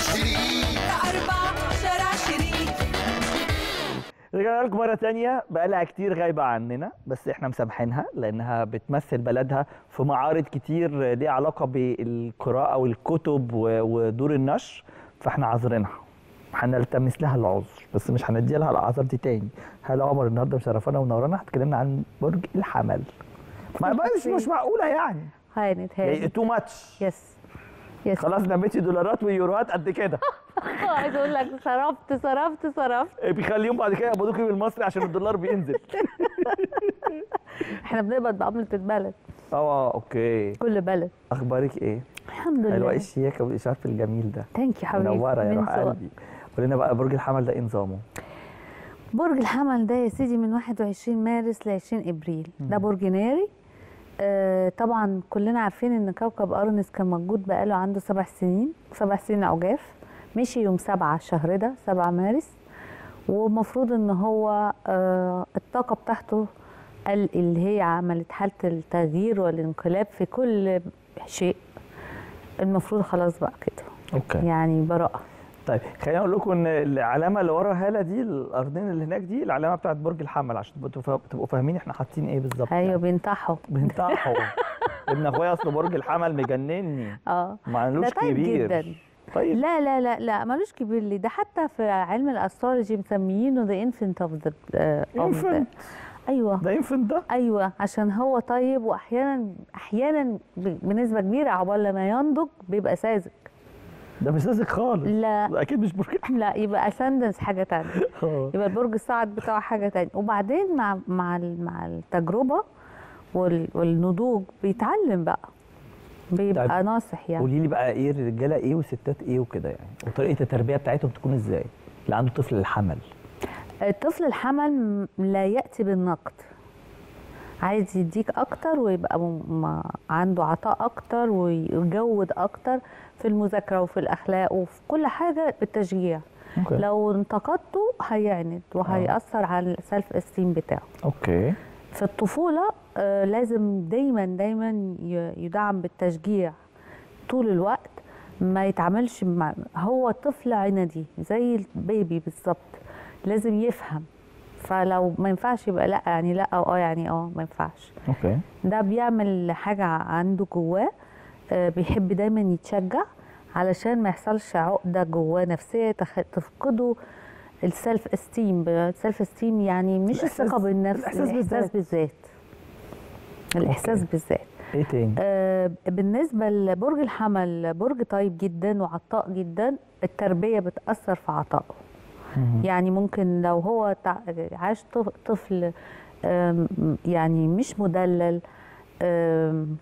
شريك أربعة شارع شريك رجعنا لكم مرة تانية بقالها كتير غايبة عننا بس احنا مسامحينها لأنها بتمثل بلدها في معارض كتير ليها علاقة بالقراءة والكتب و- ودور النشر فاحنا عذرينها هنلتمس لها العذر بس مش هندي لها الأعذار دي تاني هلا عمر النهارده مشرفانا ومنورانا هتكلمنا عن برج الحمل ما بقى مش مش معقولة يعني هانت يعني هانت تو ماتش يس يس خلاص لميتي دولارات ويوروهات قد كده عايز اقول لك صرفت صرفت صرفت بيخليهم بعد كده يقبضوكي بالمصري عشان الدولار بينزل احنا بنقبض بعملة البلد اه اوكي كل بلد اخبارك ايه؟ الحمد حلوه ايه لله الشياكه والاشارات الجميل ده ثانك يو حبيبي منوره يا من روح سوق. قلبي قول لنا بقى برج الحمل ده ايه نظامه؟ برج الحمل ده يا سيدي من 21 مارس ل 20 ابريل ده برج ناري آه طبعا كلنا عارفين ان كوكب ارنس كان موجود بقاله عنده سبع سنين سبع سنين عجاف مشي يوم سبعة الشهر ده 7 مارس ومفروض ان هو آه الطاقة بتاعته ال- اللي هي عملت حالة التغيير والانقلاب في كل شيء المفروض خلاص بقى كده اوكي يعني براءة طيب خليني اقول لكم ان العلامه اللي ورا هاله دي الارضين اللي هناك دي العلامه بتاعت برج الحمل عشان تبقوا فا- تبقوا فاهمين احنا حاطين ايه بالظبط ايوه يعني. بينطحوا بنتاحوا ابن اخويا اصل برج الحمل مجنني اه معلوش ده طيب كبير جدا. طيب لا لا لا لا ملوش كبير ليه ده حتى في علم الاسترولوجي مسميينه ذا انفنت اوف ذا انفنت ايوه ده انفنت ده ايوه عشان هو طيب واحيانا احيانا ب- بنسبه كبيره عقبال لما ينضج بيبقى ساذج ده مش ساذج خالص لا ده اكيد مش برج الحمل لا يبقى اسندنس حاجه تانية آه. يبقى البرج الصاعد بتاعه حاجه تانية وبعدين مع مع ال- مع التجربه وال- والنضوج بيتعلم بقى بيبقى طيب. ناصح يعني قولي لي بقى ايه الرجاله ايه والستات ايه وكده يعني وطريقه التربيه بتاعتهم تكون ازاي اللي عنده طفل الحمل الطفل الحمل م- لا يأتي بالنقد عايز يديك أكتر ويبقى م- م- عنده عطاء أكتر ويجود أكتر في المذاكرة وفي الأخلاق وفي كل حاجة بالتشجيع اوكي لو انتقدته هيعند وهيأثر على السلف استيم بتاعه اوكي في الطفولة آه، لازم دايما دايما ي- يدعم بالتشجيع طول الوقت ما يتعاملش مع هو طفل عندي زي البيبي بالظبط لازم يفهم فلو ما ينفعش يبقى لا يعني لا او اه يعني اه ما ينفعش اوكي ده بيعمل حاجة عنده جواه آه، بيحب دايما يتشجع علشان ما يحصلش عقدة جواه نفسية تخ- تفقده السلف استيم السلف استيم يعني مش الإحساس- الثقة بالنفس الإحساس الإحساس بالذات. بالذات الإحساس أوكي. بالذات ايه تاني آه، بالنسبة لبرج الحمل برج طيب جدا وعطاء جدا التربية بتأثر في عطائه مهم. يعني ممكن لو هو تع- عاش طف- طفل آم، يعني مش مدلل آم،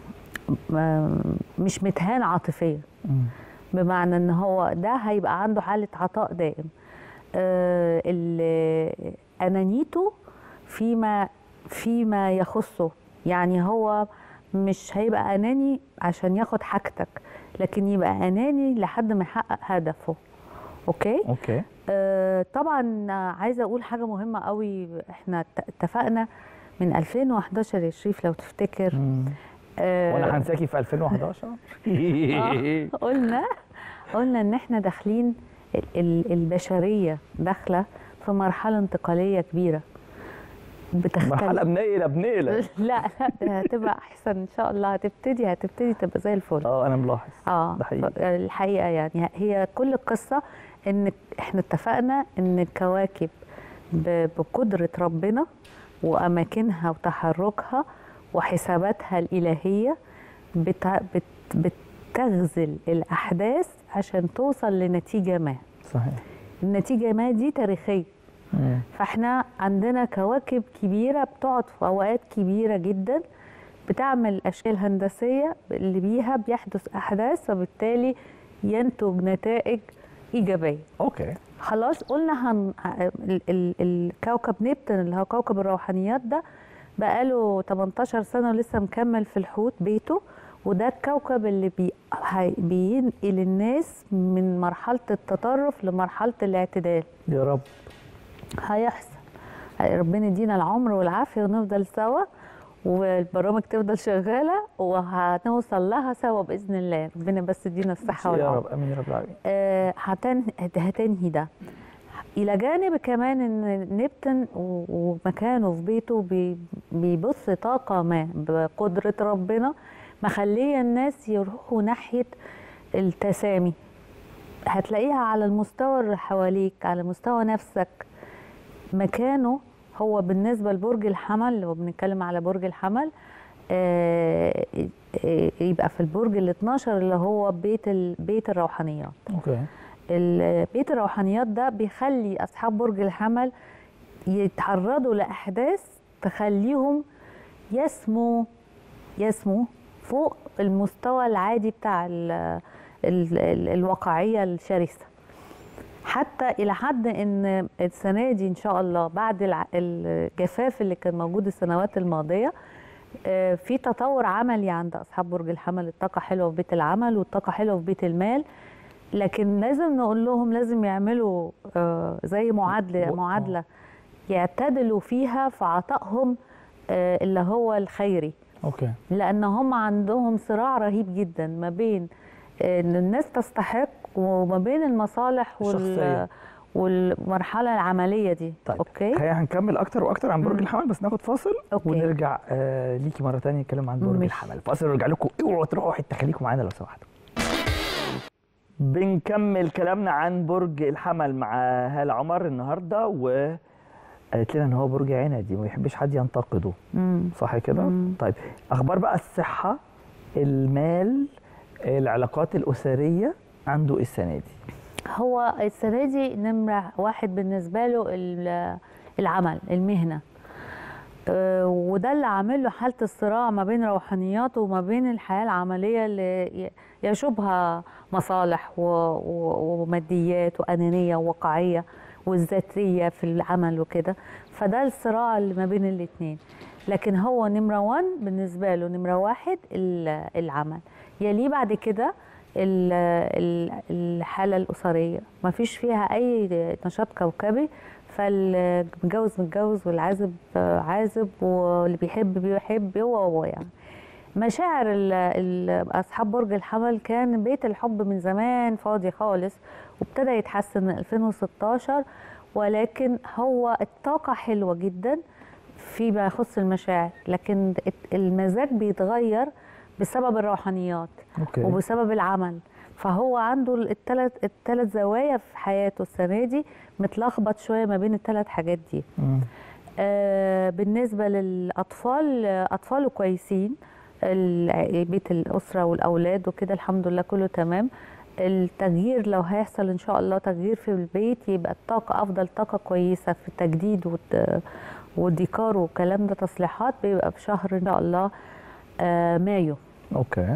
آم، مش متهان عاطفيا مم. بمعنى ان هو ده هيبقى عنده حالة عطاء دائم آه، ال- انانيته فيما فيما يخصه يعني هو مش هيبقى اناني عشان ياخد حاجتك لكن يبقى اناني لحد ما يحقق هدفه اوكي اوكي آه، طبعا عايزه اقول حاجه مهمه قوي احنا ات- اتفقنا من 2011 يا شريف لو تفتكر مم. آه، وانا هنساكي في 2011 آه، قلنا قلنا ان احنا داخلين ال- ال- البشريه داخله في مرحله انتقاليه كبيره بتختلف مرحله بنيله بنيله لا لا ده هتبقى احسن ان شاء الله هتبتدي هتبتدي تبقى زي الفل اه انا ملاحظ اه ده حقيقي. ف- الحقيقه يعني هي كل القصه ان احنا اتفقنا ان الكواكب ب- بقدره ربنا واماكنها وتحركها وحساباتها الالهيه بتع... بت... بتغزل الاحداث عشان توصل لنتيجه ما صحيح النتيجه ما دي تاريخيه مم. فاحنا عندنا كواكب كبيرة بتقعد في أوقات كبيرة جدا بتعمل أشكال هندسية اللي بيها بيحدث أحداث وبالتالي ينتج نتائج إيجابية اوكي خلاص قلنا هن... ال... ال... الكوكب نبتون اللي هو كوكب الروحانيات ده بقاله 18 سنة ولسه مكمل في الحوت بيته وده الكوكب اللي بي... هي... بينقل الناس من مرحلة التطرف لمرحلة الاعتدال يا رب هيحصل ربنا يدينا العمر والعافيه ونفضل سوا والبرامج تفضل شغاله وهنوصل لها سوا باذن الله ربنا بس يدينا الصحه يا والعافيه رب امين يا رب العالمين آه، هتن- هتنهي ده الى جانب كمان ان نبتن و- ومكانه في بيته بي- بيبث طاقه ما بقدره ربنا مخليه الناس يروحوا ناحيه التسامي هتلاقيها على المستوى اللي حواليك على مستوى نفسك مكانه هو بالنسبه لبرج الحمل لو بنتكلم على برج الحمل آه، آه، يبقى في البرج ال 12 اللي هو بيت ال- بيت الروحانيات اوكي ال- بيت الروحانيات ده بيخلي اصحاب برج الحمل يتعرضوا لاحداث تخليهم يسموا يسموا فوق المستوى العادي بتاع ال ال ال الواقعيه الشرسه حتى الى حد ان السنه دي ان شاء الله بعد الع- الجفاف اللي كان موجود السنوات الماضيه آه، في تطور عملي عند اصحاب برج الحمل الطاقه حلوه في بيت العمل والطاقه حلوه في بيت المال لكن لازم نقول لهم لازم يعملوا آه، زي معادله و- معادله يعتدلوا فيها في عطائهم آه، اللي هو الخيري اوكي لان هم عندهم صراع رهيب جدا ما بين ان الناس تستحق وما بين المصالح وال الشخصية. والمرحله العمليه دي طيب اوكي خلينا هنكمل اكتر واكتر عن برج مم. الحمل بس ناخد فاصل أوكي. ونرجع آه ليكي مره ثانيه نتكلم عن برج ماشي. الحمل فاصل ونرجع لكم اوعوا تروحوا حته خليكم معانا لو سمحتوا بنكمل كلامنا عن برج الحمل مع هالة عمر النهارده وقالت لنا ان هو برج عنادي ما بيحبش حد ينتقده مم. صح كده؟ مم. طيب اخبار بقى الصحه المال العلاقات الاسريه عنده إيه السنه دي هو السنه دي نمره واحد بالنسبه له ال- العمل المهنه آه، وده اللي عامل له حاله الصراع ما بين روحانياته وما بين الحياه العمليه اللي ي- يشوبها مصالح و- و- وماديات وانانيه وواقعيه والذاتيه في العمل وكده فده الصراع اللي ما بين الاثنين لكن هو نمره 1 بالنسبه له نمره واحد ال- العمل يليه بعد كده ال- ال- الحاله الاسريه ما فيش فيها اي نشاط كوكبي فالمتجوز متجوز والعازب عازب واللي بيحب بيحب هو هو يعني مشاعر ال- ال- اصحاب برج الحمل كان بيت الحب من زمان فاضي خالص وابتدى يتحسن من 2016 ولكن هو الطاقه حلوه جدا فيما يخص المشاعر لكن المزاج بيتغير بسبب الروحانيات اوكي وبسبب العمل فهو عنده الثلاث الثلاث زوايا في حياته السنه دي متلخبط شويه ما بين الثلاث حاجات دي مم. آه بالنسبه للاطفال آه، اطفاله كويسين ال- بيت الاسره والاولاد وكده الحمد لله كله تمام التغيير لو هيحصل ان شاء الله تغيير في البيت يبقى الطاقه افضل طاقه كويسه في التجديد والت- والديكور والكلام ده تصليحات بيبقى في شهر ان شاء الله آه مايو اوكي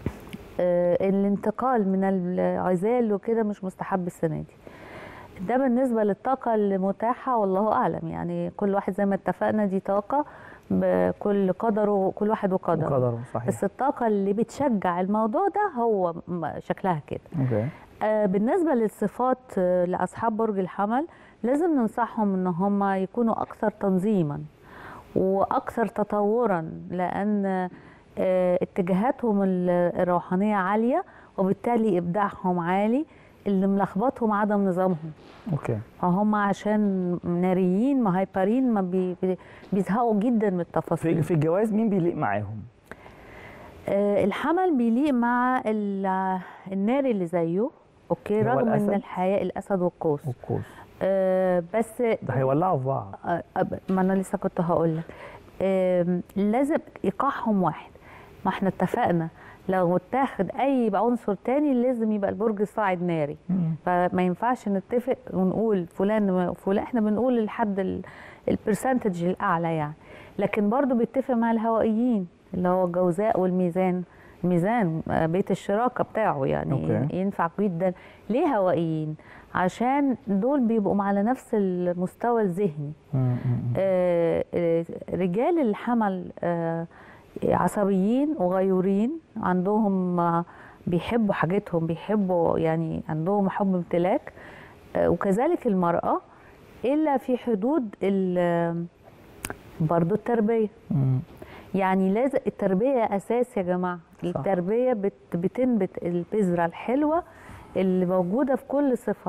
آه، الانتقال من العزال وكده مش مستحب السنه دي ده بالنسبه للطاقه المتاحه والله اعلم يعني كل واحد زي ما اتفقنا دي طاقه بكل قدره كل واحد وقدره قدره صحيح بس الطاقه اللي بتشجع الموضوع ده هو م- شكلها كده اوكي آه، بالنسبه للصفات آه، لاصحاب برج الحمل لازم ننصحهم ان هم يكونوا اكثر تنظيما واكثر تطورا لان آه، اتجاهاتهم ال- الروحانيه عاليه وبالتالي ابداعهم عالي اللي ملخبطهم عدم نظامهم اوكي فهم عشان ناريين مهايبرين ما بي بي- بيزهقوا جدا من في التفاصيل في الجواز مين بيليق معاهم آه، الحمل بيليق مع ال- الناري اللي زيه اوكي اللي هو رغم الأسد؟ ان الحياه الاسد والقوس والقوس آه، بس ده هيولعوا في بعض آه، آه، ما انا لسه كنت هقول لك آم، لازم ايقاعهم واحد ما احنا اتفقنا لو اتاخد اي عنصر تاني لازم يبقى البرج صاعد ناري مم. فما ينفعش نتفق ونقول فلان فلان احنا بنقول لحد ال- البرسنتج الاعلى يعني لكن برضو بيتفق مع الهوائيين اللي هو الجوزاء والميزان الميزان آه، بيت الشراكه بتاعه يعني أوكي. ينفع جدا ليه هوائيين عشان دول بيبقوا على نفس المستوى الذهني مم. مم. آه، آه، رجال الحمل آه، عصبيين وغيورين عندهم آه، بيحبوا حاجتهم بيحبوا يعني عندهم حب امتلاك آه، وكذلك المرأة إلا في حدود ال- برضو التربية مم. يعني لازم التربيه اساس يا جماعه صح. التربيه بت بتنبت البذره الحلوه اللي موجوده في كل صفه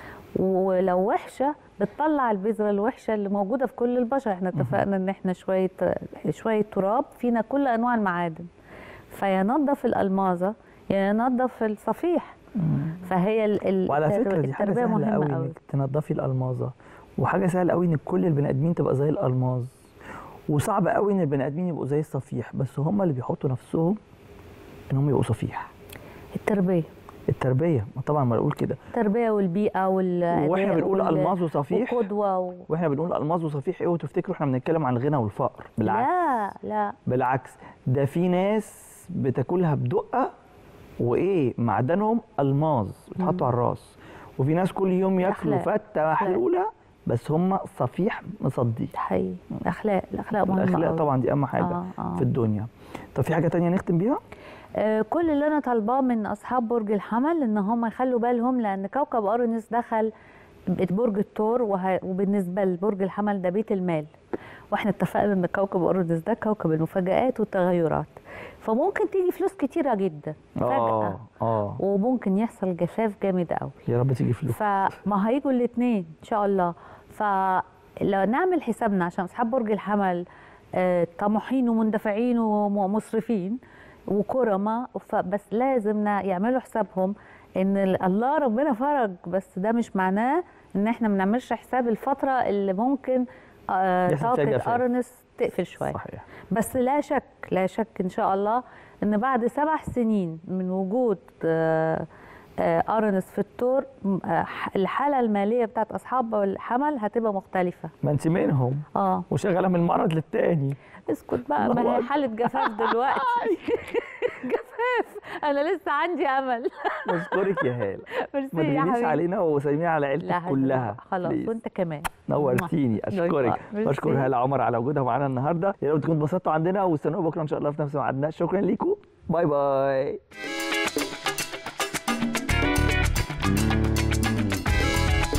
ولو وحشه بتطلع البذره الوحشه اللي موجوده في كل البشر احنا اتفقنا ان احنا شويه شويه تراب فينا كل انواع المعادن فينظف الالمازه ينظف الصفيح فهي ال- ال- وعلى التر- فكره دي حاجه التربيه سهله قوي مهمه قوي انك تنضفي الالمازه وحاجه سهله قوي ان كل البني ادمين تبقى زي الالماظ وصعب قوي ان البني ادمين يبقوا زي الصفيح بس هم اللي بيحطوا نفسهم ان هم يبقوا صفيح التربيه التربيه ما طبعا ما بقول كده التربيه والبيئه والاداء واحنا بنقول وال- الماظ وصفيح وقدوه و... واحنا بنقول الماظ وصفيح ايه وتفتكروا احنا بنتكلم عن الغنى والفقر بالعكس لا لا بالعكس ده في ناس بتاكلها بدقه وايه معدنهم الماظ بيتحطوا على الراس وفي ناس كل يوم ياكلوا أخلاق. فته محلوله بس هم صفيح مصدي ده حقيقي الاخلاق الاخلاق مهمه الاخلاق قوي. طبعا دي اهم حاجه آه، آه. في الدنيا طب في حاجه تانية نختم بيها آه، كل اللي انا طالباه من اصحاب برج الحمل ان هم يخلوا بالهم لان كوكب اورانوس دخل برج الثور وه... وبالنسبه لبرج الحمل ده بيت المال واحنا اتفقنا ان كوكب اورانوس ده كوكب المفاجآت والتغيرات فممكن تيجي فلوس كتيره جدا فجاه اه اه وممكن يحصل جفاف جامد قوي يا رب تيجي فلوس فما هيجوا الاثنين ان شاء الله فلو نعمل حسابنا عشان اصحاب برج الحمل آه، طموحين ومندفعين ومصرفين وكرماء فبس لازم نا- يعملوا حسابهم ان ال- الله ربنا فرج بس ده مش معناه ان احنا ما بنعملش حساب الفتره اللي ممكن آه، يحصل فيها طاقه جفاف. ارنس تقفل شويه صحيح بس لا شك لا شك ان شاء الله ان بعد سبع سنين من وجود آه، آه، ارنس في التور م- آه، ح- الحاله الماليه بتاعت اصحاب الحمل هتبقى مختلفه ما انت منهم اه وشغاله من المرض للتاني اسكت بقى الله ما هي أكبر. حاله جفاف دلوقتي جفاف انا لسه عندي امل بشكرك يا هاله ما ميرسي يا تغنيش حبيبي علينا وسلمي على عيلتك لا حبيبي، كلها خلاص please. وانت كمان نورتيني اشكرك ميرسي. بشكر هاله عمر على وجودها معانا النهارده يا رب تكونوا اتبسطتوا عندنا واستنوا بكره ان شاء الله في نفس ميعادنا شكرا ليكم باي باي